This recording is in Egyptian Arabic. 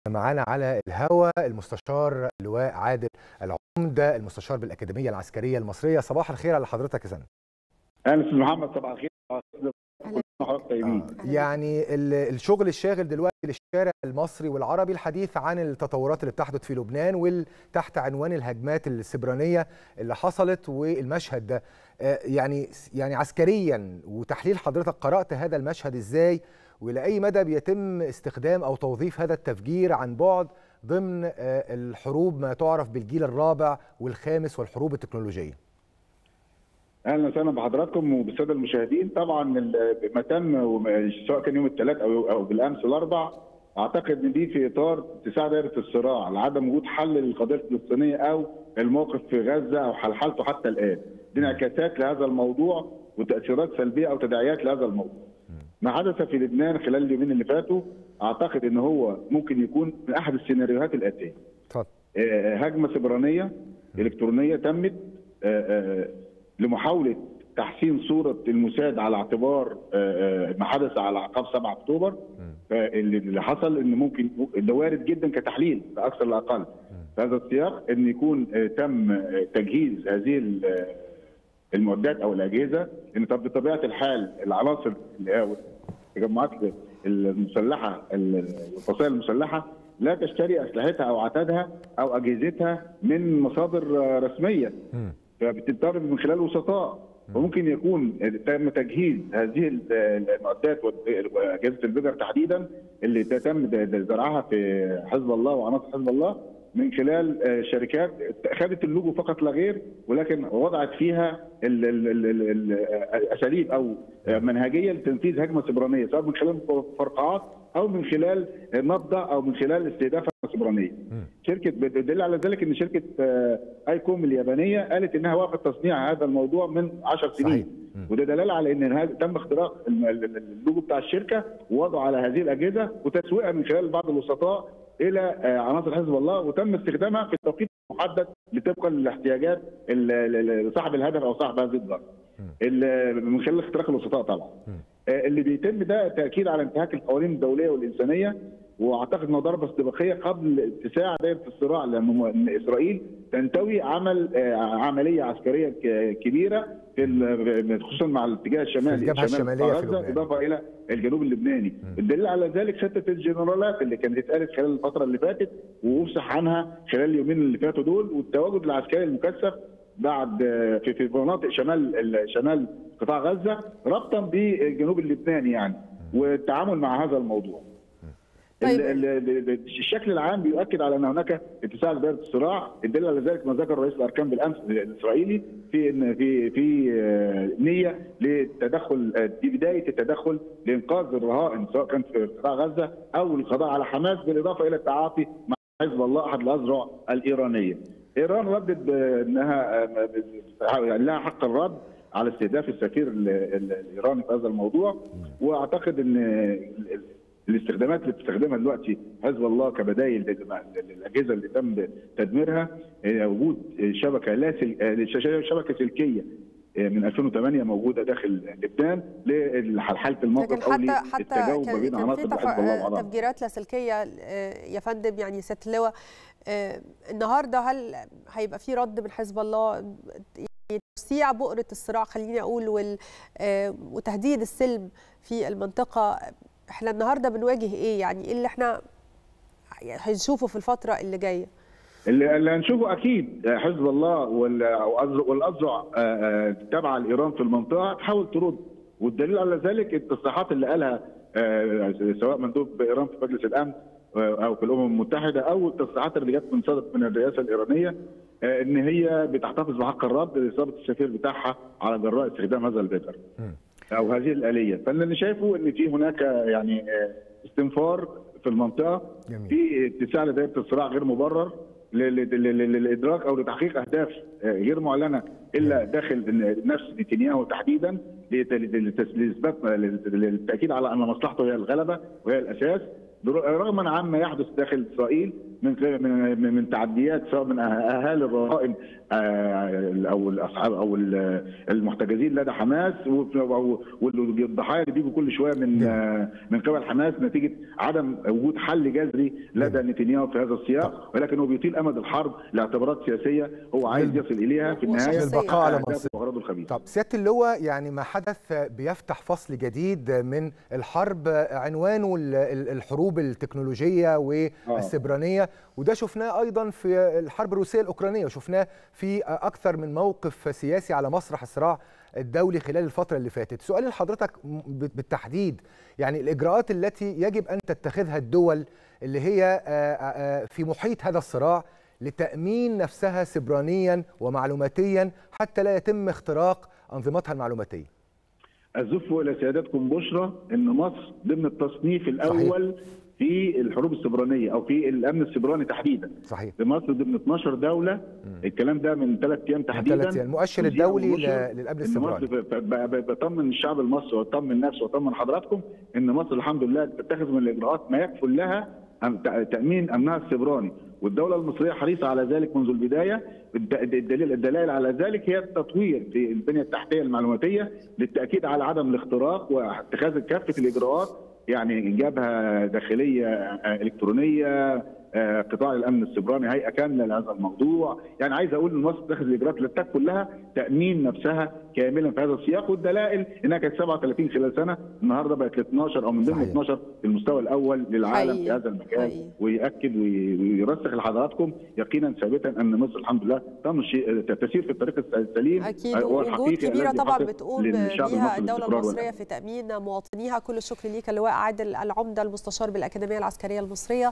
معانا على الهوا المستشار اللواء عادل العمده المستشار بالاكاديميه العسكريه المصريه صباح الخير على حضرتك يا فندم اهلا استاذ محمد صباح الخير حضرتك طيبين يعني ال- الشغل الشاغل دلوقتي للشارع المصري والعربي الحديث عن التطورات اللي بتحدث في لبنان وتحت عنوان الهجمات السبرانيه اللي حصلت والمشهد ده آه، يعني يعني عسكريا وتحليل حضرتك قرات هذا المشهد ازاي والى اي مدى بيتم استخدام او توظيف هذا التفجير عن بعد ضمن آه، الحروب ما تعرف بالجيل الرابع والخامس والحروب التكنولوجيه اهلا وسهلا بحضراتكم وبالساده المشاهدين طبعا ال- ما تم وما- سواء كان يوم الثلاث او او بالامس الاربع اعتقد ان دي في اطار اتساع دائره الصراع لعدم وجود حل للقضيه الفلسطينيه او الموقف في غزه او حل حالته حتى الان دي انعكاسات لهذا الموضوع وتاثيرات سلبيه او تداعيات لهذا الموضوع ما حدث في لبنان خلال اليومين اللي فاتوا اعتقد ان هو ممكن يكون من احد السيناريوهات الاتيه اتفضل آه، هجمه سبرانيه الكترونيه تمت آه، آه، لمحاوله تحسين صوره المساعد على اعتبار آه، آه، ما حدث على اعقاب 7 اكتوبر فاللي اللي حصل ان ممكن ده وارد جدا كتحليل لا اكثر لا اقل في هذا السياق ان يكون آه، تم آه، تجهيز هذه ال- آه، المعدات او الاجهزه ان طب بطبيعه الحال العناصر اللي هي التجمعات المسلحه الفصائل المسلحه لا تشتري اسلحتها او عتادها او اجهزتها من مصادر آه، رسميه مم. فبتضطر من خلال وسطاء وممكن يكون تم تجهيز هذه ال- المعدات واجهزه البجر تحديدا اللي تم زرعها في حزب الله وعناصر حزب الله من خلال آه، شركات خدت اللوجو فقط لا غير ولكن وضعت فيها ال- ال- ال- ال- ال- اساليب او منهجيه لتنفيذ هجمه سبرانيه سواء من خلال فرقعات او من خلال نبضه او من خلال استهداف سبرانيه. شركه بدل على ذلك ان شركه آه، ايكوم اليابانيه قالت انها وقفت تصنيع هذا الموضوع من 10 صحيح. سنين مم. وده دلاله على ان هذا تم اختراق ال- ال- ال- اللوجو بتاع الشركه ووضعه على هذه الاجهزه وتسويقها من خلال بعض الوسطاء الى آه، عناصر حزب الله وتم استخدامها في التوقيت المحدد طبقا لاحتياجات ال- ال- ال- صاحب الهدف او صاحب هذه الضربه. ال- من خلال اختراق الوسطاء طبعا. آه، اللي بيتم ده تاكيد على انتهاك القوانين الدوليه والانسانيه واعتقد انه ضربه استباقيه قبل اتساع دائره الصراع لان إن اسرائيل تنتوي عمل آه، عمليه عسكريه ك- كبيره في ال- خصوصا مع الاتجاه الشمالي في الجبهة شمال الشمالية في غزة، لبنان. اضافه الى الجنوب اللبناني الدليل على ذلك شتت الجنرالات اللي كانت اتقالت خلال الفتره اللي فاتت وافصح عنها خلال اليومين اللي فاتوا دول والتواجد العسكري المكثف بعد آه، في في مناطق شمال ال- شمال قطاع غزه ربطا بالجنوب اللبناني يعني والتعامل مع هذا الموضوع. طيب. ال- ال- ال- الشكل العام بيؤكد على ان هناك اتساع لدائره الصراع الدليل على ذلك ما ذكر رئيس الاركان بالامس الاسرائيلي في ان في في آه، نيه للتدخل آه، دي بدايه التدخل لانقاذ الرهائن سواء كان في قطاع غزه او القضاء على حماس بالاضافه الى التعاطي مع حزب الله احد الاذرع الايرانيه. ايران ردت بانها آه، يعني لها حق الرد على استهداف السفير ال- ال- الايراني في هذا الموضوع واعتقد ان ال- ال- الاستخدامات اللي بتستخدمها دلوقتي حزب الله كبدائل لل- للاجهزه اللي تم تدميرها آه، وجود شبكه لا سل... آه، ش- شبكه سلكيه آه، من 2008 موجوده داخل لبنان لحاله لكن الموقف او حتى حتى للتجاوب ما كان بين كان في عناصر تف- حزب الله وبعضها تفجيرات لاسلكيه آه، يا فندم يعني ست لواء آه، النهارده هل هيبقى في رد من حزب الله يعني توسيع بؤره الصراع خليني اقول وال- آه، وتهديد السلم في المنطقه احنا النهارده بنواجه ايه يعني ايه اللي احنا هنشوفه في الفتره اللي جايه اللي اللي هنشوفه اكيد حزب الله وال- والأذرع- والاذرع آه، آه، التابعه لايران في المنطقه تحاول ترد والدليل على ذلك التصريحات اللي قالها آه، سواء مندوب ايران في مجلس الامن آه، او في الامم المتحده او التصريحات اللي جت من صدر من الرئاسه الايرانيه آه، ان هي بتحتفظ بحق الرد لاصابه السفير بتاعها على جراء استخدام هذا البتر او هذه الاليه فاللي انا شايفه ان في هناك يعني آه، استنفار في المنطقه جميل. في اتساع لدائره الصراع غير مبرر ل- ل- ل- ل- للادراك او لتحقيق اهداف آه، غير معلنه الا داخل نفس نتنياهو تحديدا لت- لتس- لاثبات للتاكيد على ان مصلحته هي الغلبه وهي الاساس رغما عما يحدث داخل اسرائيل من من من تعديات سواء من اهالي الرهائن او الاصحاب او المحتجزين لدى حماس والضحايا اللي بيجوا كل شويه من من قبل حماس نتيجه عدم وجود حل جذري لدى نتنياهو في هذا السياق ولكن هو بيطيل امد الحرب لاعتبارات سياسيه هو عايز يصل اليها في النهايه البقاء على مصر واغراضه الخبيثه طب سياده اللواء يعني ما حدث بيفتح فصل جديد من الحرب عنوانه الحروب التكنولوجيه والسبرانيه وده شفناه ايضا في الحرب الروسيه الاوكرانيه وشفناه في اكثر من موقف سياسي على مسرح الصراع الدولي خلال الفتره اللي فاتت سؤالي لحضرتك بالتحديد يعني الاجراءات التي يجب ان تتخذها الدول اللي هي في محيط هذا الصراع لتامين نفسها سبرانيا ومعلوماتيا حتى لا يتم اختراق انظمتها المعلوماتيه أزف إلى سيادتكم بشرى أن مصر ضمن التصنيف الأول صحيح. في الحروب السبرانيه او في الامن السبراني تحديدا صحيح مصر ضمن 12 دوله مم. الكلام ده من ثلاث ايام تحديدا ثلاث ايام المؤشر الدولي للامن السبراني مصر بطمن الشعب المصري واطمن نفسي واطمن حضراتكم ان مصر الحمد لله تتخذ من الاجراءات ما يكفل لها تامين امنها السبراني والدوله المصريه حريصه على ذلك منذ البدايه الدليل الدلائل على ذلك هي التطوير في البنيه التحتيه المعلوماتيه للتاكيد على عدم الاختراق واتخاذ كافه الاجراءات يعني جبهه داخليه الكترونيه قطاع الامن السبراني هيئه كامله لهذا الموضوع يعني عايز اقول ان مصر تاخذ الاجراءات اللي كلها تامين نفسها كاملا في هذا السياق والدلائل انها كانت 37 خلال سنه النهارده بقت 12 او من ضمن 12 في المستوى الاول للعالم حقيقي. في هذا المكان حقيقي. وياكد ويرسخ لحضراتكم يقينا ثابتا ان مصر الحمد لله تمشي تسير في الطريق السليم اكيد وجهود كبيره طبعا بتقوم بيها الدوله المصريه في تامين مواطنيها كل الشكر ليك اللواء عادل العمده المستشار بالاكاديميه العسكريه المصريه